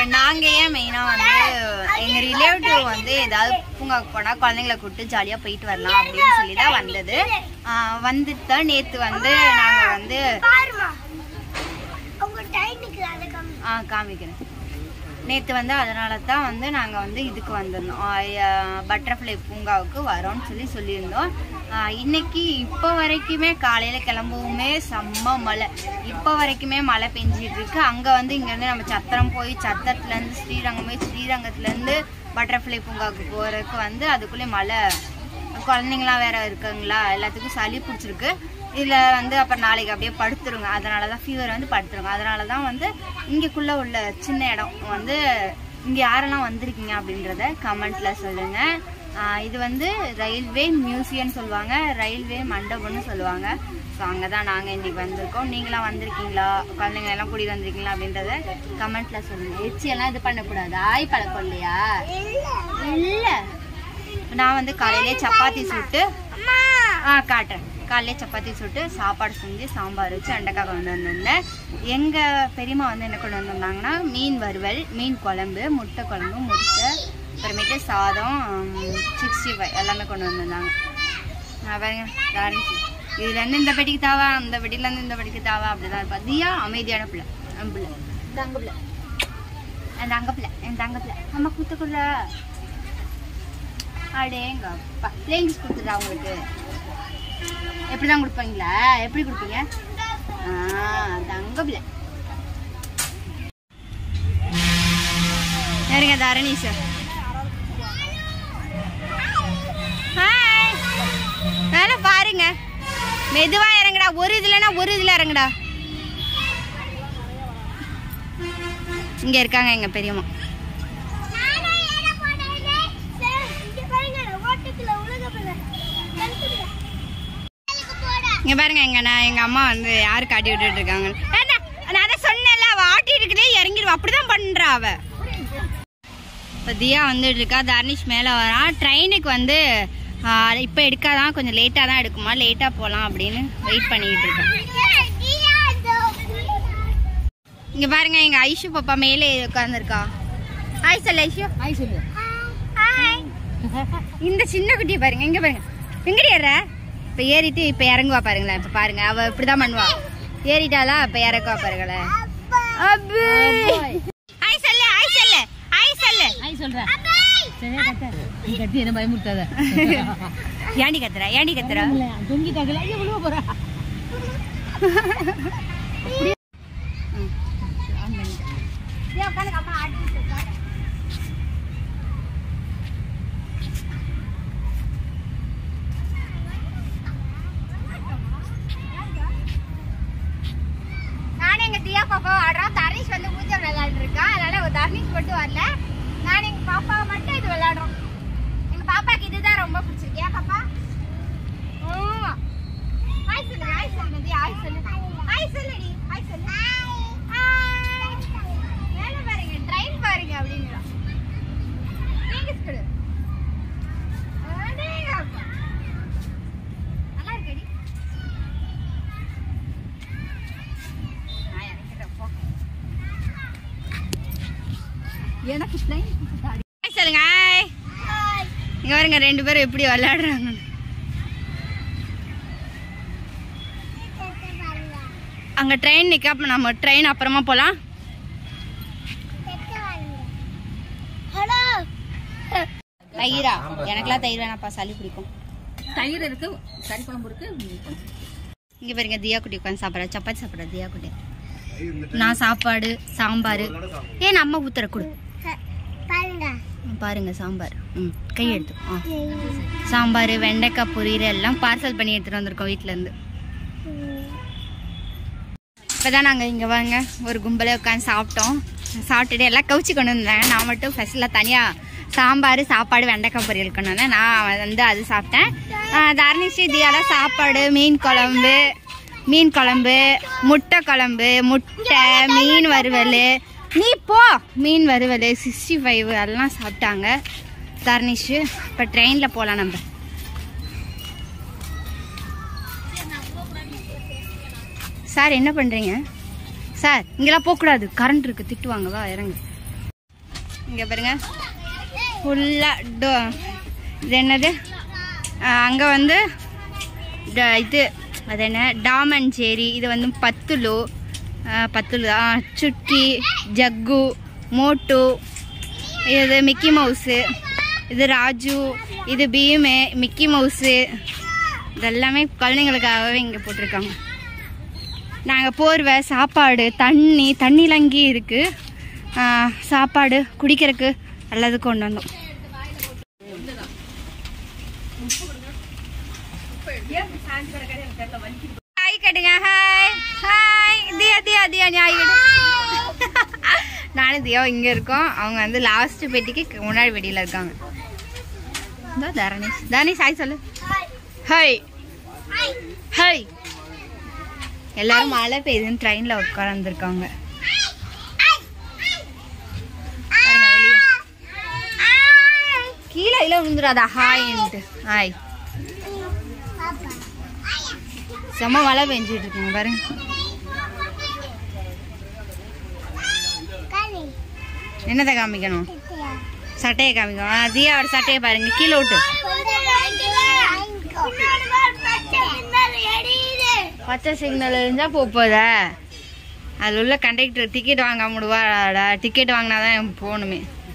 இப்போ நாங்கள் ஏன் மெயினாக வந்து எங்கள் ரிலேட்டிவ் வந்து ஏதாவது பூங்காவுக்கு போனால் குழந்தைங்கள கூப்பிட்டு ஜாலியாக போயிட்டு வரலாம் அப்படின்னு சொல்லி தான் வந்தது ஆஹ் வந்துட்டு தான் நேற்று வந்து நாங்கள் வந்து பாருமா உங்க டைனுக்கு அதை காமி ஆ காமிக்கிறேன் நேற்று வந்து அதனால தான் வந்து நாங்கள் வந்து இதுக்கு வந்திருந்தோம் பட்டர்ஃப்ளை பூங்காவுக்கு வரோம்னு சொல்லி சொல்லியிருந்தோம் ஆ, இன்னைக்கு இப்போ வரைக்குமே காலையில் கிளம்பவுமே செம்ம மழை இப்போ வரைக்குமே மழை பெஞ்சிட்டு இருக்கு அங்கே வந்து இங்கேருந்து நம்ம சத்திரம் போய் சத்திரத்துலேருந்து ஸ்ரீரங்கம் போய் ஸ்ரீரங்கத்துலேருந்து பட்டர்ஃப்ளை பூங்காவுக்கு போகிறதுக்கு வந்து அதுக்குள்ளே மழை குழந்தைங்களாம் வேற இருக்குங்களா எல்லாத்துக்கும் சளி பிடிச்சிருக்கு இதில் வந்து அப்புறம் நாளைக்கு அப்படியே படுத்துருங்க அதனால தான் ஃபீவர் வந்து படுத்துருங்க அதனால தான் வந்து இங்கேக்குள்ளே உள்ள சின்ன இடம் வந்து இங்கே யாரெல்லாம் வந்திருக்கீங்க அப்படின்றத கமெண்ட்டில் சொல்லுங்கள் இது வந்து ரயில்வே மியூசியம்னு சொல்லுவாங்க ரயில்வே மண்டபம்னு சொல்லுவாங்க ஸோ அங்கே தான் நாங்கள் இன்றைக்கி வந்திருக்கோம் நீங்களாம் வந்திருக்கீங்களா குழந்தைங்க எல்லாம் கூட்டிகிட்டு வந்திருக்கீங்களா அப்படின்றத கமெண்ட்டில் சொல்லுங்கள் எச்சியெல்லாம் இது பண்ணக்கூடாது ஆய் பழக்கம் இல்லையா இல்லை நான் வந்து காலையிலே சப்பாத்தி சுட்டு ஆ காட்டுறேன் காலையிலே சப்பாத்தி சுட்டு சாப்பாடு செஞ்சு சாம்பார் வச்சு அண்டைக்காய் கொண்டு வந்திருந்தேன் எங்கள் பெரியம்மா வந்து என்ன கொண்டு வந்திருந்தாங்கன்னா மீன் வறுவல் மீன் குழம்பு முட்டை குழம்பு முட்டை அப்புறமேட்டு சாதம் சிக்ஸ்டி ஃபைவ் எல்லாமே கொண்டு வந்திருந்தாங்க நான் பாருங்க தாரிச்சு இதுலேருந்து இந்த பெட்டிக்கு தாவா அந்த பெட்டிலேருந்து இந்த பெட்டிக்கு தாவா அப்படிதான் இருப்பா தியா அமைதியான பிள்ளை என் பிள்ளை தங்க பிள்ளை என் தங்க பிள்ளை என் தங்க பிள்ளை அம்மா கூத்துக்குள்ள அடேங்க அப்பா லேங்கிஸ் கொடுத்துட்டா உங்களுக்கு எப்படி தான் கொடுப்பீங்களா எப்படி கொடுப்பீங்க ஆ தங்க பிள்ளை யாருங்க தரணி சார் ஹாய் வேலை பாருங்க மெதுவா இறங்குடா ஒரு இதுலனா ஒரு இதுல இறங்குடா இங்க இருக்காங்க எங்க பெரியம்மா நானே ஏற போனேனே சரி இங்க பாருங்க ஓட்டத்துல உலக போல இங்க பாருங்க எங்க நான் எங்க அம்மா வந்து யாரு காட்டி விட்டுட்டு இருக்காங்க ஏன்னா, நான் அதை சொன்னேன்ல அவ ஆட்டி இருக்குதே இறங்கிடுவா அப்படிதான் பண்றா அவ இப்போ தியா வந்துட்டு இருக்கா தர்னிஷ் மேலே வரான் ட்ரெயினுக்கு வந்து இப்போ எடுக்காதான் கொஞ்சம் லேட்டாக தான் எடுக்குமா லேட்டாக போகலாம் அப்படின்னு வெயிட் பண்ணிக்கிட்டு இருக்கேன் இங்கே பாருங்க எங்கள் ஐஷு பாப்பா மேலே உட்காந்துருக்கா ஹாய் சொல்லு ஐஷு ஹாய் சொல்லு ஹாய் இந்த சின்ன குட்டியை பாருங்க இங்கே பாருங்க எங்கடி ஏற இப்போ ஏறிட்டு இப்போ இறங்குவா பாருங்களேன் இப்போ பாருங்க அவ இப்படிதான் பண்ணுவா ஏறிட்டாளா இப்போ இறக்குவா பாருங்களேன் அப்பு ஹாய் சொல்லு ஹாய் சொல்லு ஹாய் சொல்லு ஆய் சொல்ற சரியா கத்த நீ கத்தி என்ன பயமுறுத்தாத ஏண்டி கத்துற ஏண்டி கத்துற தொங்கிட்டாக்கல ஐயோ விழுவ போறா நானும் எங்க தியா பாப்பா ஆடுறோம் தர்ணீஷ் வந்து ஊஞ்சல் விளையாண்டு இருக்கா அதனால ஒரு தர்ணீஷ் மட்டும் வரல நான் எங்க பாப்பாவை மட்டும் இது விளையாடுறோம் எங்க பாப்பாக்கு இதுதான் ரொம்ப பிடிச்சிருக்கு ஏன் பாப்பா ஆமா. ஹாய் சொல்லு ஹாய் சொல்லு தியா ஹாய் சொல்லு ஹாய் சொல்லுடி ஹாய் சொல்லு ஹாய் மேல பாருங்க ட்ரெயின் பாருங்க அப்படிங்கிறோம் நீங்க கொடு அடேங்கப்பா. நல்லா இருக்கடி நான் இறக்கிறேன் போ எனக்கு பிளைன் ஹாய் சொல்லுங்க ஹாய் இங்க பாருங்க ரெண்டு பேரும் எப்படி விளையாடுறாங்க அங்க ட்ரெயின் நிக்க அப்ப நம்ம ட்ரெயின் அப்புறமா போலாம் ஹலோ தயிரா எனக்கெல்லாம் தயிர் வேணாப்பா சளி பிடிக்கும் தயிர் இருக்கு கறி குழம்பு இருக்கு இங்க பாருங்க தியா குட்டி உட்காந்து சாப்பிட்ற சப்பாத்தி சாப்பிட்ற தியா குட்டி நான் சாப்பாடு சாம்பார் ஏன் நம்ம ஊத்துற கொடு பாருங்க பாருங்க சாம்பார் ம் கை எடுத்து ஆ சாம்பார் வெண்டைக்காய் பொரியல் எல்லாம் பார்சல் பண்ணி எடுத்துட்டு வந்திருக்கோம் வீட்ல இருந்து இப்போதான் நாங்கள் இங்கே வாங்க ஒரு கும்பலே உட்காந்து சாப்பிட்டோம் சாப்பிட்டுட்டு எல்லாம் கவுச்சி கொண்டு வந்தாங்க நான் மட்டும் ஃபஸ்ட்டில் தனியாக சாம்பார் சாப்பாடு வெண்டைக்காய் பொரியல் கொண்டு வந்தேன் நான் வந்து அது சாப்பிட்டேன் தர்ணிஸ்ரீ தியால சாப்பாடு மீன் குழம்பு மீன் குழம்பு முட்டை குழம்பு முட்டை மீன் வறுவல் நீ போ மீன் வறுவல் சிக்ஸ்டி ஃபைவ் எல்லாம் சாப்பிட்டாங்க தர்னிஷு இப்போ ட்ரெயினில் போகலாம் நம்ம சார் என்ன பண்ணுறீங்க சார் இங்கெல்லாம் போகக்கூடாது கரண்ட் இருக்குது திட்டுவாங்க வா இறங்கு இங்கே பாருங்க ஃபுல்லாக இது என்னது அங்கே வந்து ட- இது அது என்ன டாமன் சேரி இது வந்து பத்துலு ஆ, பத்துலு ஆ, சுட்டி ஜக்கு மோட்டு இது மிக்கி மவுஸு இது ராஜு இது பீமு மிக்கி மவுஸு இதெல்லாமே குழந்தைங்களுக்காகவே இங்கே போட்டிருக்காங்க நாங்கள் போர்வை சாப்பாடு தண்ணி தண்ணிலாம் இங்கேயே இருக்குது சாப்பாடு குடிக்கிறதுக்கு எல்லாத்துக்கும் கொண்டு வந்தோம் ஹாய் கட்டுங்க ஹாய் ஹாய் தியா தியா தியா நியாய் நானும் தியா இங்கே இருக்கோம் அவங்க வந்து லாஸ்ட் பெட்டிக்கு முன்னாடி பெட்டியில் இருக்காங்க இதோ தரணேஷ் தரணேஷ் ஹாய் சொல்லு ஹாய் ஹாய் எல்லாரும் மழை பெய்யுதுன்னு ட்ரெயினில் உட்காந்துருக்காங்க கீழே இல்லை விழுந்துடாதா ஹாய்ன்ட்டு ஹாய் செம்ம மழை பெஞ்சிட்டு இருக்குங்க பாருங்க என்னத்தை காமிக்கணும் சட்டையை காமிக்கணும் ஆ, தியாவோட சட்டையை பாருங்க கீழே விட்டு பச்சை சிக்னல் இருந்தா போதா அதில் உள்ள கண்டக்டர் டிக்கெட் வாங்க முடுவாடா டிக்கெட் வாங்கினாதான் போகணுமே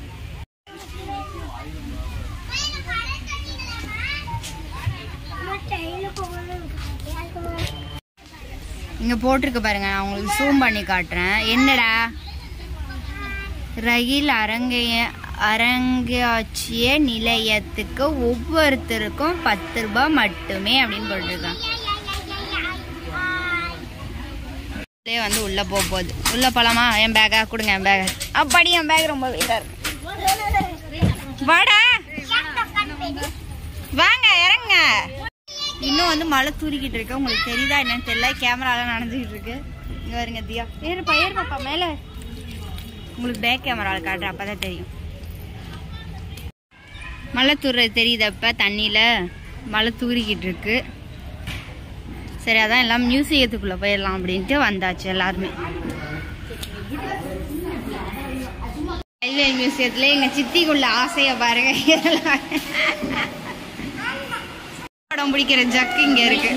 இங்க போட்டிருக்கு பாருங்க நான் உங்களுக்கு ஜூம் பண்ணி காட்டுறேன் என்னடா ரயில் அரங்கைய அரங்காட்சிய நிலையத்துக்கு ஒவ்வொருத்தருக்கும் பத்து ரூபாய் மட்டுமே அப்படின்னு போட்டிருக்காங்க இதுலயே வந்து உள்ள போக போகுது உள்ள போலாமா என் பேக்கா கொடுங்க என் பேக் அப்படி என் பேக் ரொம்ப வெயிட்டா இருக்கு வாடா வாங்க இறங்க இன்னும் வந்து மழை தூரிக்கிட்டு இருக்கு உங்களுக்கு தெரியுதா என்னன்னு தெரியல கேமராலாம் நடந்துக்கிட்டு இருக்கு இங்க வருங்க தியா ஏறுப்பா ஏறுப்பாப்பா மேல உங்களுக்கு பேக் கேமராவில் காட்டுறேன் அப்பதான் தெரியும் மழை தூர்றது தெரியுதப்ப தண்ணியில மழை தூரிக்கிட்டு இருக்கு சரி அதான் எல்லாம் மியூசியத்துக்குள்ள போயிடலாம் அப்படின்ட்டு வந்தாச்சு எல்லாருமே ரயில்வே மியூசியத்துல எங்க சித்திக்குள்ள ஆசைய பாருங்க இதெல்லாம். படம் பிடிக்கிற ஜக்கு இங்க இருக்கு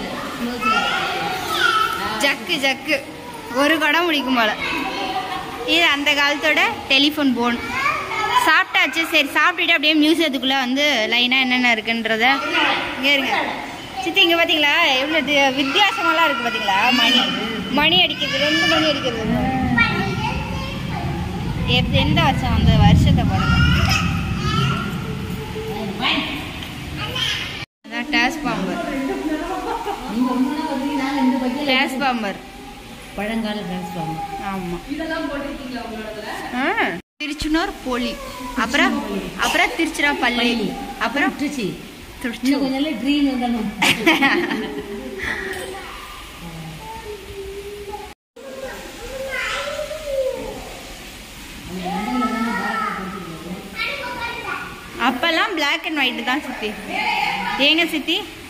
ஜக்கு ஜக்கு ஒரு குடம் பிடிக்கும் போல இது அந்த காலத்தோட டெலிஃபோன் போன் சாப்பிட்டாச்சு சரி சாப்பிட்டுட்டு அப்படியே மியூசியத்துக்குள்ள வந்து லைனா என்னென்ன இருக்குன்றத இங்க இருங்க சித்தி இங்க பாத்தீங்களா எவ்வளவு தி- வித்தியாசமாலாம் இருக்கு பாத்தீங்களா மணி மணி அடிக்கிறது ரெண்டு மணி அடிக்கிறது எப்- எந்த வருஷம் அந்த வருஷத்தை பாருங்க அதான் டேஸ் பாம்பர் டேஸ் பாம்பர் பழங்கால டிரான்ஸ்ஃபார்மர் ஆமா ஆ, திருச்சுனூர் போலி அப்புறம் அப்புறம் திருச்சிராப்பள்ளி அப்புறம் திருச்சி திருச்சி இன்னும் கொஞ்சம் நாள்ல ட்ரீன் வந்தாலும் அப்பெல்லாம் Black அண்ட் ஒயிட் தான் சித்தி ஏங்க சித்தி